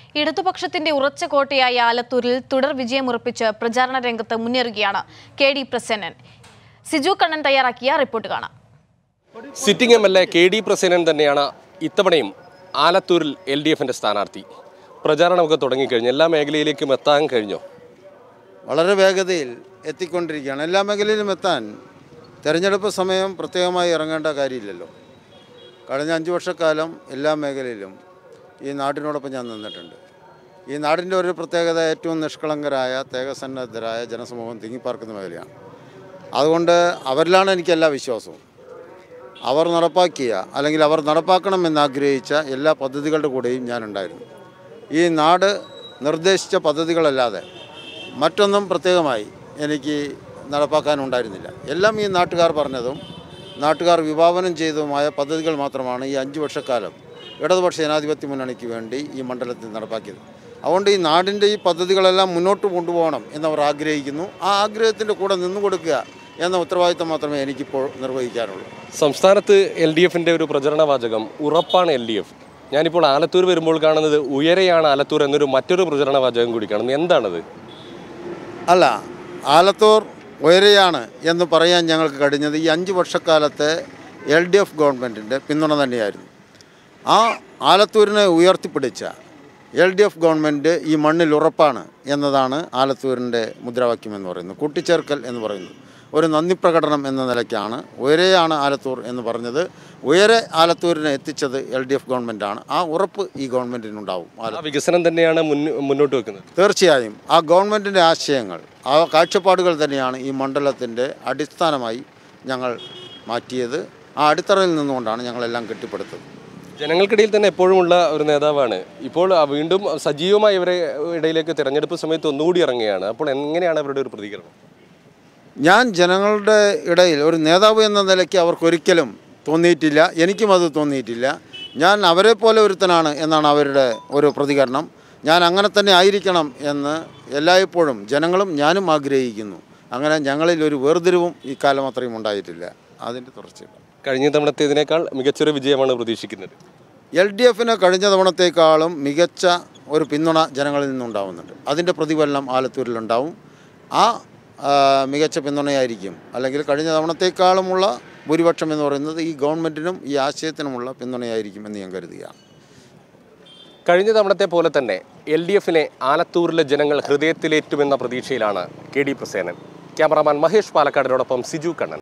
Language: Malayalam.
ഇടതുപക്ഷത്തിന്റെ ഉറച്ച കോട്ടയായ ആലത്തൂരിൽ തുടർ വിജയമുറപ്പിച്ച് പ്രചാരണ രംഗത്ത് മുന്നേറുകയാണ് കെ ഡി പ്രസന്നൻ സിജു കണ്ണൻ തയ്യാറാക്കിയ റിപ്പോർട്ട് കാണാം sitting M L A K D Prasenan തന്നെയാണ് ഇത്തവണയും ആലത്തൂരിൽ എൽ ഡി എഫിൻ്റെ സ്ഥാനാർത്ഥി പ്രചാരണമൊക്കെ തുടങ്ങിക്കഴിഞ്ഞു എല്ലാ മേഖലയിലേക്കും എത്താൻ കഴിഞ്ഞോ വളരെ വേഗതയിൽ എത്തിക്കൊണ്ടിരിക്കുകയാണ് എല്ലാ മേഖലയിലും എത്താൻ തെരഞ്ഞെടുപ്പ് സമയം പ്രത്യേകമായി ഇറങ്ങേണ്ട കാര്യമില്ലല്ലോ കഴിഞ്ഞ അഞ്ച് വർഷക്കാലം എല്ലാ മേഖലയിലും ഈ നാടിനോടൊപ്പം ഞാൻ നിന്നിട്ടുണ്ട് ഈ നാടിൻ്റെ ഒരു പ്രത്യേകത ഏറ്റവും നിഷ്കളങ്കരായ തേകസന്നദ്ധരായ ജനസമൂഹം തിങ്ങിപ്പാർക്കുന്ന മേഖലയാണ് അതുകൊണ്ട് അവരിലാണ് എനിക്ക് എല്ലാ വിശ്വാസവും അവർ നടപ്പാക്കിയ അല്ലെങ്കിൽ അവർ നടപ്പാക്കണമെന്ന് ആഗ്രഹിച്ച എല്ലാ പദ്ധതികളുടെ കൂടെയും ഞാനുണ്ടായിരുന്നു ഈ നാട് നിർദ്ദേശിച്ച പദ്ധതികളല്ലാതെ മറ്റൊന്നും പ്രത്യേകമായി എനിക്ക് നടപ്പാക്കാനുണ്ടായിരുന്നില്ല എല്ലാം ഈ നാട്ടുകാർ പറഞ്ഞതും നാട്ടുകാർ വിഭാവനം ചെയ്തതുമായ പദ്ധതികൾ മാത്രമാണ് ഈ അഞ്ച് വർഷക്കാലം ഇടതുപക്ഷ ജനാധിപത്യ മുന്നണിക്ക് വേണ്ടി ഈ മണ്ഡലത്തിൽ നടപ്പാക്കിയത് അതുകൊണ്ട് ഈ നാടിൻ്റെ ഈ പദ്ധതികളെല്ലാം മുന്നോട്ട് കൊണ്ടുപോകണം എന്നവർ ആഗ്രഹിക്കുന്നു ആ ആഗ്രഹത്തിൻ്റെ കൂടെ നിന്നു കൊടുക്കുക എന്ന ഉത്തരവാദിത്തം മാത്രമേ എനിക്കിപ്പോൾ നിർവഹിക്കാനുള്ളൂ സംസ്ഥാനത്ത് എൽ ഡി എഫിൻ്റെ ഒരു പ്രചരണ വാചകം ഉറപ്പാണ് എൽ ഡി എഫ് ഞാനിപ്പോൾ ആലത്തൂർ വരുമ്പോൾ കാണുന്നത് ഉയരെയാണ് ആലത്തൂർ എന്നൊരു മറ്റൊരു പ്രചരണ വാചകം കൂടി കാണുന്നു എന്താണത് അല്ല ആലത്തൂർ ഉയരെയാണ് എന്ന് പറയാൻ ഞങ്ങൾക്ക് കഴിഞ്ഞത് ഈ അഞ്ച് വർഷക്കാലത്തെ എൽ ഡി എഫ് ഗവൺമെൻറ്റിൻ്റെ പിന്തുണ തന്നെയായിരുന്നു ആ ആലത്തൂരിനെ ഉയർത്തിപ്പിടിച്ച എൽ ഡി എഫ് ഗവൺമെൻറ് ഈ മണ്ണിൽ ഉറപ്പാണ് എന്നതാണ് ആലത്തൂരിൻ്റെ മുദ്രാവാക്യം എന്ന് പറയുന്നത് കൂട്ടിച്ചേർക്കൽ എന്ന് പറയുന്നത് ഒരു നന്ദി പ്രകടനം എന്ന നിലയ്ക്കാണ് ഉയരെയാണ് ആലത്തൂർ എന്ന് പറഞ്ഞത് ഉയരെ ആലത്തൂരിനെ എത്തിച്ചത് എൽ ഡി എഫ് ഗവൺമെൻറ്റാണ് ആ ഉറപ്പ് ഈ ഗവൺമെൻറ്റിനുണ്ടാവും ആല ആ വികസനം തന്നെയാണ് മുന്ന് മുന്നോട്ട് വെക്കുന്നത് തീർച്ചയായും ആ ഗവൺമെൻറ്റിൻ്റെ ആശയങ്ങൾ ആ കാഴ്ചപ്പാടുകൾ തന്നെയാണ് ഈ മണ്ഡലത്തിൻ്റെ അടിസ്ഥാനമായി ഞങ്ങൾ മാറ്റിയത് ആ അടിത്തറയിൽ നിന്നുകൊണ്ടാണ് ഞങ്ങളെല്ലാം കെട്ടിപ്പടുത്തത് ജനങ്ങൾക്കിടയിൽ തന്നെ എപ്പോഴും ഉള്ള ഒരു നേതാവാണ് ഇപ്പോൾ ആ വീണ്ടും സജീവമായി ഇവരെ ഇടയിലേക്ക് തിരഞ്ഞെടുപ്പ് സമയത്ത് ഒന്നുകൂടി ഇറങ്ങുകയാണ് അപ്പോൾ എങ്ങനെയാണ് അവരുടെ ഒരു പ്രതികരണം ഞാൻ ജനങ്ങളുടെ ഇടയിൽ ഒരു നേതാവ് എന്ന നിലയ്ക്ക് അവർക്കൊരിക്കലും തോന്നിയിട്ടില്ല എനിക്കും അത് തോന്നിയിട്ടില്ല ഞാൻ അവരെ പോലെ ഒരുത്തനാണ് എന്നാണ് അവരുടെ ഒരു പ്രതികരണം ഞാൻ അങ്ങനെ തന്നെ ആയിരിക്കണം എന്ന് എല്ലായ്പ്പോഴും ജനങ്ങളും ഞാനും ആഗ്രഹിക്കുന്നു അങ്ങനെ ഞങ്ങളിൽ ഒരു വേർതിരിവും ഈ കാലം അത്രയും ഉണ്ടായിട്ടില്ല അതിൻ്റെ തുടർച്ചയില്ല കഴിഞ്ഞ തവണത്തേതിനേക്കാൾ മികച്ചൊരു വിജയമാണ് പ്രതീക്ഷിക്കുന്നത് എൽ ഡി എഫിന് കഴിഞ്ഞ തവണത്തേക്കാളും മികച്ച ഒരു പിന്തുണ ജനങ്ങളിൽ നിന്നുണ്ടാവുന്നുണ്ട് അതിൻ്റെ പ്രതിഫലനം ആലത്തൂരിലുണ്ടാവും ആ ആ, മികച്ച പിന്തുണയായിരിക്കും അല്ലെങ്കിൽ കഴിഞ്ഞ തവണത്തേക്കാളുമുള്ള ഭൂരിപക്ഷം എന്ന് പറയുന്നത് ഈ ഗവൺമെൻറ്റിനും ഈ ആശയത്തിനുമുള്ള പിന്തുണയായിരിക്കും എന്ന് ഞാൻ കരുതുകയാണ് കഴിഞ്ഞ തവണത്തെ പോലെ തന്നെ എൽ ഡി എഫിനെ ആലത്തൂരിലെ ജനങ്ങൾ ഹൃദയത്തിലേറ്റുമെന്ന പ്രതീക്ഷയിലാണ് K D Prasenan cameraman Mahesh പാലക്കാടിനോടൊപ്പം സിജു കണ്ണൻ